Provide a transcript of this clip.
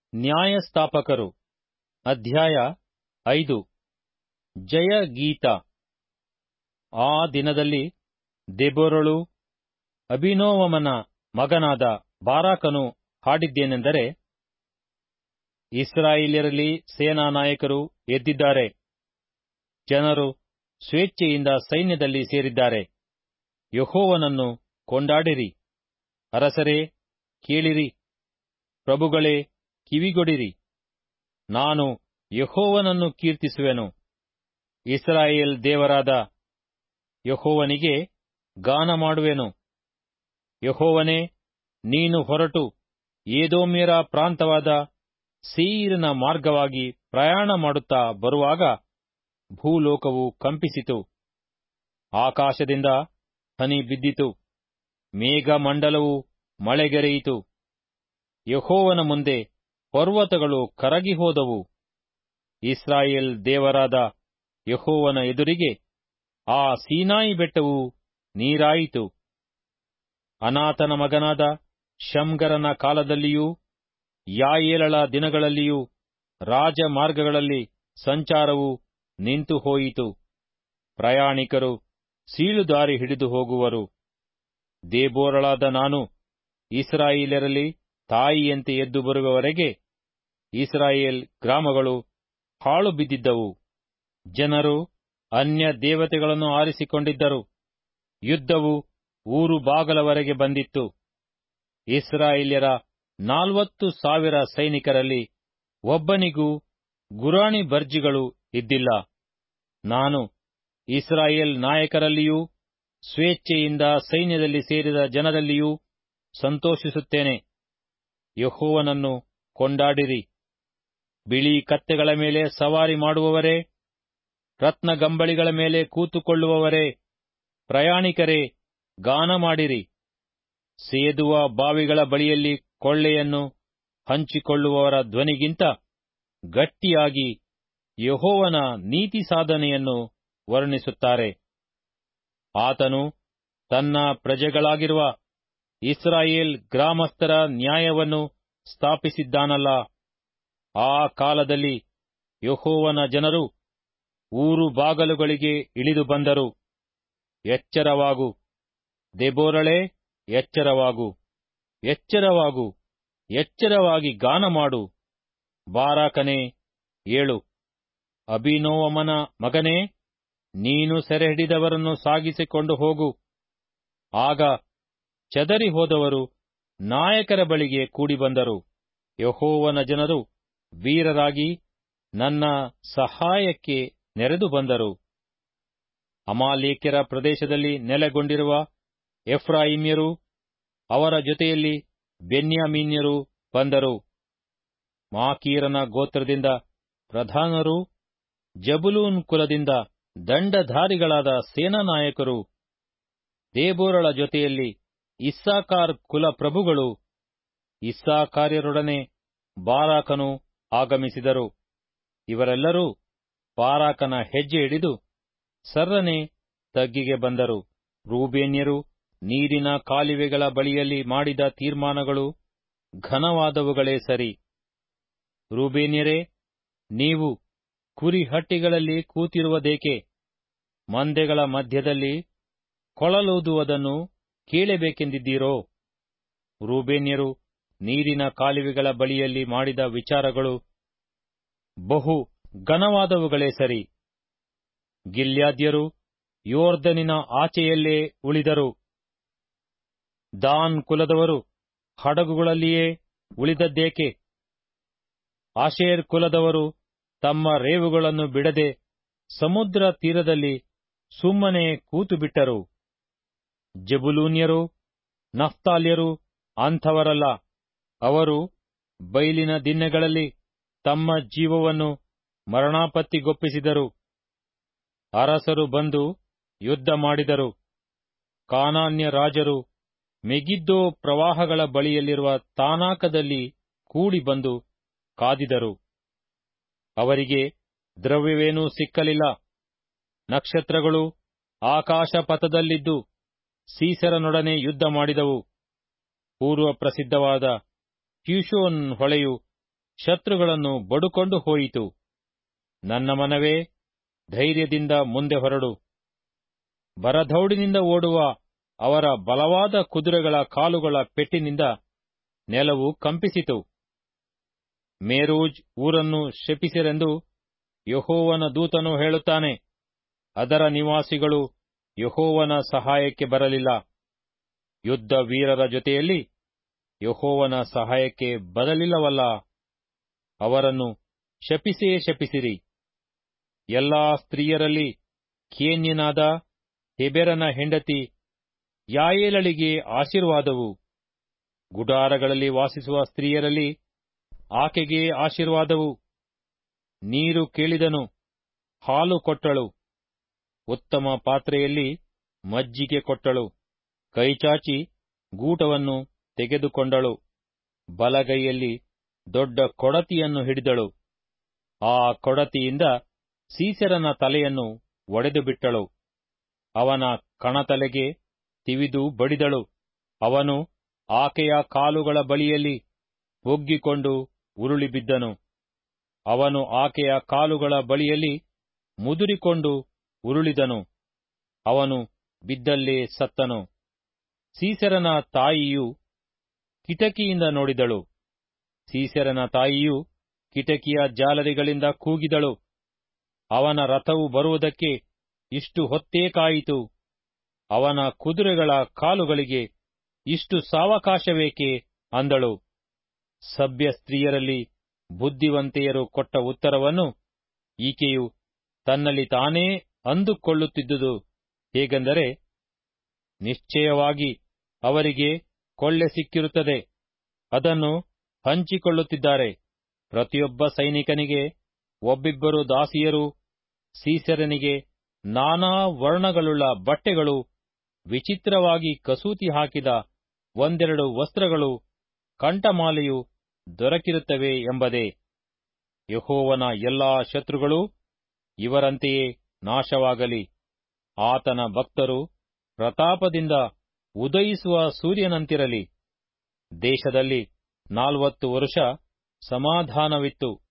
ನ್ಯಾಯಸ್ಥಾಪಕರು ಅಧ್ಯಾಯ ಐದು ಜಯ ಗೀತ ಆ ದಿನದಲ್ಲಿ ದೆಬೋರಳು ಅಭಿನೋವಮನ ಮಗನಾದ ಬಾರಾಕನು ಹಾಡಿದ್ದೇನೆಂದರೆ ಇಸ್ರಾಯೇಲ್ಯರಲ್ಲಿ ಸೇನಾನಾಯಕರು ಎದ್ದಿದ್ದಾರೆ ಜನರು ಸ್ವೇಚ್ಛೆಯಿಂದ ಸೈನ್ಯದಲ್ಲಿ ಸೇರಿದ್ದಾರೆ ಯೆಹೋವನನ್ನು ಕೊಂಡಾಡಿರಿ ಅರಸರೇ ಕೇಳಿರಿ ಪ್ರಭುಗಳೇ ಕಿವಿಗೊಡಿರಿ ನಾನು ಯೆಹೋವನನ್ನು ಕೀರ್ತಿಸುವೆನು ಇಸ್ರಾಯೇಲ್ ದೇವರಾದ ಯೆಹೋವನಿಗೆ ಗಾನ ಮಾಡುವೆನು ಯೆಹೋವನೇ ನೀನು ಹೊರಟು ಏದೋಮ್ಯರ ಪ್ರಾಂತವಾದ ಸೇಯೀರಿನ ಮಾರ್ಗವಾಗಿ ಪ್ರಯಾಣ ಮಾಡುತ್ತಾ ಬರುವಾಗ ಭೂಲೋಕವು ಕಂಪಿಸಿತು ಆಕಾಶದಿಂದ ಹನಿ ಬಿದ್ದಿತು ಮೇಘಮಂಡಲವು ಮಳೆಗೆರೆಯಿತು ಯೆಹೋವನ ಮುಂದೆ ಪರ್ವತಗಳು ಕರಗಿ ಹೋದವು ಇಸ್ರಾಯೇಲ್ ದೇವರಾದ ಯೆಹೋವನ ಎದುರಿಗೆ ಆ ಸೀನಾಯಿ ಬೆಟ್ಟವು ನೀರಾಯಿತು ಅನಾಥನ ಮಗನಾದ ಶಮ್ಗರನ ಕಾಲದಲ್ಲಿಯೂ ಯಾಯೇಲಳ ದಿನಗಳಲ್ಲಿಯೂ ರಾಜಮಾರ್ಗಗಳಲ್ಲಿ ಸಂಚಾರವು ನಿಂತು ಹೋಯಿತು ಪ್ರಯಾಣಿಕರು ಸೀಳುದಾರಿ ಹಿಡಿದು ಹೋಗುವರು ದೇಬೋರಳಾದ ನಾನು ಇಸ್ರಾಯೇಲರಲ್ಲಿ ತಾಯಿಯಂತೆ ಎದ್ದು ಬರುವವರೆಗೆ ಇಸ್ರಾಯೇಲ್ ಗ್ರಾಮಗಳು ಹಾಳು ಬಿದ್ದಿದ್ದವು ಜನರು ಅನ್ಯ ದೇವತೆಗಳನ್ನು ಆರಿಸಿಕೊಂಡಿದ್ದರು ಯುದ್ಧವು ಊರು ಬಾಗಲವರೆಗೆ ಬಂದಿತ್ತು ಇಸ್ರಾಯೇಲ್ಯರ ನಾಲ್ವತ್ತು ಸಾವಿರ ಸೈನಿಕರಲ್ಲಿ ಒಬ್ಬನಿಗೂ ಗುರಾಣಿ ಬರ್ಜಿಗಳು ಇದ್ದಿಲ್ಲ ನಾನು ಇಸ್ರಾಯೇಲ್ ನಾಯಕರಲ್ಲಿಯೂ ಸ್ವೇಚ್ಛೆಯಿಂದ ಸೈನ್ಯದಲ್ಲಿ ಸೇರಿದ ಜನರಲ್ಲಿಯೂ ಸಂತೋಷಿಸುತ್ತೇನೆ ಯೆಹೋವನನ್ನು ಕೊಂಡಾಡಿರಿ ಬಿಳಿ ಕತ್ತೆಗಳ ಮೇಲೆ ಸವಾರಿ ಮಾಡುವವರೇ ರತ್ನಗಂಬಳಿಗಳ ಮೇಲೆ ಕೂತುಕೊಳ್ಳುವವರೇ ಪ್ರಯಾಣಿಕರೇ ಗಾನ ಮಾಡಿರಿ ಸೇದುವ ಬಾವಿಗಳ ಬಳಿಯಲ್ಲಿ ಕೊಳ್ಳೆಯನ್ನು ಹಂಚಿಕೊಳ್ಳುವವರ ಧ್ವನಿಗಿಂತ ಗಟ್ಟಿಯಾಗಿ ಯೆಹೋವನ ನೀತಿ ಸಾಧನೆಯನ್ನು ವರ್ಣಿಸುತ್ತಾರೆ ಆತನು ತನ್ನ ಪ್ರಜೆಗಳಾಗಿರುವ ಇಸ್ರಾಯೇಲ್ ಗ್ರಾಮಸ್ಥರ ನ್ಯಾಯವನ್ನು ಸ್ಥಾಪಿಸಿದ್ದಾನಲ್ಲ ಆ ಕಾಲದಲ್ಲಿ ಯೆಹೋವನ ಜನರು ಊರು ಬಾಗಲುಗಳಿಗೆ ಇಳಿದು ಬಂದರು ಎಚ್ಚರವಾಗು ದೆಬೋರಳೆ ಎಚ್ಚರವಾಗು ಎಚ್ಚರವಾಗು ಎಚ್ಚರವಾಗಿ ಗಾನ ಮಾಡು ಬಾರಾಕನೇ ಏಳು ಅಭಿನೋವಮನ ಮಗನೇ ನೀನು ಸೆರೆಹಿಡಿದವರನ್ನು ಸಾಗಿಸಿಕೊಂಡು ಹೋಗು ಆಗ ಚದರಿ ಹೋದವರು ನಾಯಕರ ಬಳಿಗೆ ಕೂಡಿಬಂದರು ಯಹೋವನ ಜನರು ವೀರರಾಗಿ ನನ್ನ ಸಹಾಯಕ್ಕೆ ನೆರೆದು ಬಂದರು ಅಮಾಲೇಕ್ಯರ ಪ್ರದೇಶದಲ್ಲಿ ನೆಲೆಗೊಂಡಿರುವ ಎಫ್ರಾಯಿಮ್ಯರು ಅವರ ಜೊತೆಯಲ್ಲಿ ಬೆನ್ಯಾಮೀನ್ಯರು ಬಂದರು ಮಾಕೀರನ ಗೋತ್ರದಿಂದ ಪ್ರಧಾನರು ಜಬುಲೂನ್ ಕುಲದಿಂದ ದಂಡಧಾರಿಗಳಾದ ಸೇನಾನಾಯಕರು ದೇಬೋರಳ ಜೊತೆಯಲ್ಲಿ ಇಸ್ಸಾಕಾರ್ ಕುಲ ಪ್ರಭುಗಳು ಇಸ್ಸಾಕಾರ್ಯರೊಡನೆ ಬಾರಾಕನು ಆಗಮಿಸಿದರು ಇವರೆಲ್ಲರೂ ಬಾರಾಕನ ಹೆಜ್ಜೆ ಹಿಡಿದು ಸರ್ರನೆ ತಗ್ಗಿಗೆ ಬಂದರು ರೂಬೇನ್ಯರು ನೀರಿನ ಕಾಲುವೆಗಳ ಬಳಿಯಲ್ಲಿ ಮಾಡಿದ ತೀರ್ಮಾನಗಳು ಘನವಾದವುಗಳೇ ಸರಿ ರೂಬೇನ್ಯರೇ ನೀವು ಕುರಿಹಟ್ಟಿಗಳಲ್ಲಿ ಕೂತಿರುವುದೇಕೆ ಮಂದೆಗಳ ಮಧ್ಯದಲ್ಲಿ ಕೊಳಲೂದುವುದನ್ನು ಕೇಳಬೇಕೆಂದಿದ್ದೀರೋ ರೂಬೇನ್ಯರು ನೀರಿನ ಕಾಲುವೆಗಳ ಬಳಿಯಲ್ಲಿ ಮಾಡಿದ ವಿಚಾರಗಳು ಬಹು ಘನವಾದವುಗಳೇ ಸರಿ ಗಿಲ್ಯಾದ್ಯರು ಯೋರ್ಧನಿನ ಆಚೆಯಲ್ಲೇ ಉಳಿದರು ದಾನ್ ಕುಲದವರು ಹಡಗುಗಳಲ್ಲಿಯೇ ಉಳಿದದ್ದೇಕೆ ಆಶೇರ್ ಕುಲದವರು ತಮ್ಮ ರೇವುಗಳನ್ನು ಬಿಡದೆ ಸಮುದ್ರ ತೀರದಲ್ಲಿ ಸುಮ್ಮನೆ ಕೂತುಬಿಟ್ಟರು ಜಬುಲೂನ್ಯರು ನಫ್ತಾಲ್ಯರು ಅಂಥವರಲ್ಲ ಅವರು ಬೈಲಿನ ದಿನ್ನೆಗಳಲ್ಲಿ ತಮ್ಮ ಜೀವವನ್ನು ಮರಣಾಪತ್ತಿಗೊಪ್ಪಿಸಿದರು ಅರಸರು ಬಂದು ಯುದ್ಧ ಮಾಡಿದರು ಕಾನಾನ್ಯ ರಾಜರು ಮೆಗಿದ್ದೋ ಪ್ರವಾಹಗಳ ಬಳಿಯಲ್ಲಿರುವ ತಾನಾಕದಲ್ಲಿ ಕೂಡಿ ಬಂದು ಕಾದಿದರು ಅವರಿಗೆ ದ್ರವ್ಯವೇನೂ ಸಿಕ್ಕಲಿಲ್ಲ ನಕ್ಷತ್ರಗಳು ಆಕಾಶ ಪಥದಲ್ಲಿದ್ದು ಸೀಸರನೊಡನೆ ಯುದ್ಧ ಮಾಡಿದವು ಪೂರ್ವ ಪ್ರಸಿದ್ಧವಾದ ಕ್ಯೂಶೋನ್ ಹೊಳೆಯು ಶತ್ರುಗಳನ್ನು ಬಡುಕೊಂಡು ಹೋಯಿತು ನನ್ನ ಮನವೇ ಧೈರ್ಯದಿಂದ ಮುಂದೆ ಹೊರಡು ಬರಧೌಡಿನಿಂದ ಓಡುವ ಅವರ ಬಲವಾದ ಕುದುರೆಗಳ ಕಾಲುಗಳ ಪೆಟ್ಟಿನಿಂದ ನೆಲವು ಕಂಪಿಸಿತು ಮೇರೂಜ್ ಊರನ್ನು ಶಪಿಸಿರೆಂದು ಯಹೋವನ ದೂತನು ಹೇಳುತ್ತಾನೆ ಅದರ ನಿವಾಸಿಗಳು ಯಹೋವನ ಸಹಾಯಕ್ಕೆ ಬರಲಿಲ್ಲ ಯುದ್ಧ ವೀರರ ಜೊತೆಯಲ್ಲಿ ಯಹೋವನ ಸಹಾಯಕ್ಕೆ ಬರಲಿಲ್ಲವಲ್ಲ ಅವರನ್ನು ಶಪಿಸೇ ಶಪಿಸಿರಿ ಎಲ್ಲಾ ಸ್ತ್ರೀಯರಲ್ಲಿ ಕೇನ್ಯನಾದ ಹೆಬೆರನ ಹೆಂಡತಿ ಯಾಯೇಲಳಿಗೆ ಆಶೀರ್ವಾದವು ಗುಡಾರಗಳಲ್ಲಿ ವಾಸಿಸುವ ಸ್ತ್ರೀಯರಲ್ಲಿ ಆಕೆಗೆ ಆಶೀರ್ವಾದವು ನೀರು ಕೇಳಿದನು ಹಾಲು ಕೊಟ್ಟಳು ಉತ್ತಮ ಪಾತ್ರೆಯಲ್ಲಿ ಮಜ್ಜಿಗೆ ಕೊಟ್ಟಳು ಕೈಚಾಚಿ ಗೂಟವನ್ನು ತೆಗೆದುಕೊಂಡಳು ಬಲಗೈಯಲ್ಲಿ ದೊಡ್ಡ ಕೊಡತಿಯನ್ನು ಹಿಡಿದಳು ಆ ಕೊಡತಿಯಿಂದ ಸೀಸೆರನ ತಲೆಯನ್ನು ಒಡೆದು ಬಿಟ್ಟಳು ಅವನ ಕಣತಲೆಗೆ ತಿವಿದು ಬಡಿದಳು ಅವನು ಆಕೆಯ ಕಾಲುಗಳ ಬಳಿಯಲ್ಲಿ ಒಗ್ಗಿಕೊಂಡು ಉರುಳಿ ಬಿದ್ದನು ಅವನು ಆಕೆಯ ಕಾಲುಗಳ ಬಳಿಯಲ್ಲಿ ಮುದುರಿಕೊಂಡು ಉರುಳಿದನು ಅವನು ಬಿದ್ದಲ್ಲೇ ಸತ್ತನು ಸೀಸೆರನ ತಾಯಿಯು ಕಿಟಕಿಯಿಂದ ನೋಡಿದಳು ಸೀಸೆರನ ತಾಯಿಯು ಕಿಟಕಿಯ ಜಾಲರಿಗಳಿಂದ ಕೂಗಿದಳು ಅವನ ರಥವು ಬರುವುದಕ್ಕೆ ಇಷ್ಟು ಹೊತ್ತೇ ಕಾಯಿತು ಅವನ ಕುದುರೆಗಳ ಕಾಲುಗಳಿಗೆ ಇಷ್ಟು ಸಾವಕಾಶವೇಕೆ ಅಂದಳು ಸಭ್ಯ ಸ್ತ್ರೀಯರಲ್ಲಿ ಬುದ್ಧಿವಂತೆಯರು ಕೊಟ್ಟ ಉತ್ತರವನ್ನು ಈಕೆಯು ತನ್ನಲ್ಲಿ ತಾನೇ ಅಂದುಕೊಳ್ಳುತ್ತಿದ್ದುದು ಹೇಗೆಂದರೆ ನಿಶ್ಚಯವಾಗಿ ಅವರಿಗೆ ಕೊಳ್ಳೆ ಸಿಕ್ಕಿರುತ್ತದೆ ಅದನ್ನು ಹಂಚಿಕೊಳ್ಳುತ್ತಿದ್ದಾರೆ ಪ್ರತಿಯೊಬ್ಬ ಸೈನಿಕನಿಗೆ ಒಬ್ಬಿಬ್ಬರು ದಾಸಿಯರು ಸೀಸೆರನಿಗೆ ನಾನಾ ವರ್ಣಗಳುಳ್ಳ ಬಟ್ಟೆಗಳು ವಿಚಿತ್ರವಾಗಿ ಕಸೂತಿ ಹಾಕಿದ ಒಂದೆರಡು ವಸ್ತ್ರಗಳು ಕಂಠಮಾಲೆಯು ದೊರಕಿರುತ್ತವೆ ಎಂಬುದೇ ಯಹೋವನ ಎಲ್ಲಾ ಶತ್ರುಗಳು ಇವರಂತೆಯೇ ನಾಶವಾಗಲಿ ಆತನ ಭಕ್ತರು ಪ್ರತಾಪದಿಂದ ಉದಯಿಸುವ ಸೂರ್ಯನಂತಿರಲಿ ದೇಶದಲ್ಲಿ ನಾಲ್ವತ್ತು ವರುಷ ಸಮಾಧಾನವಿತ್ತು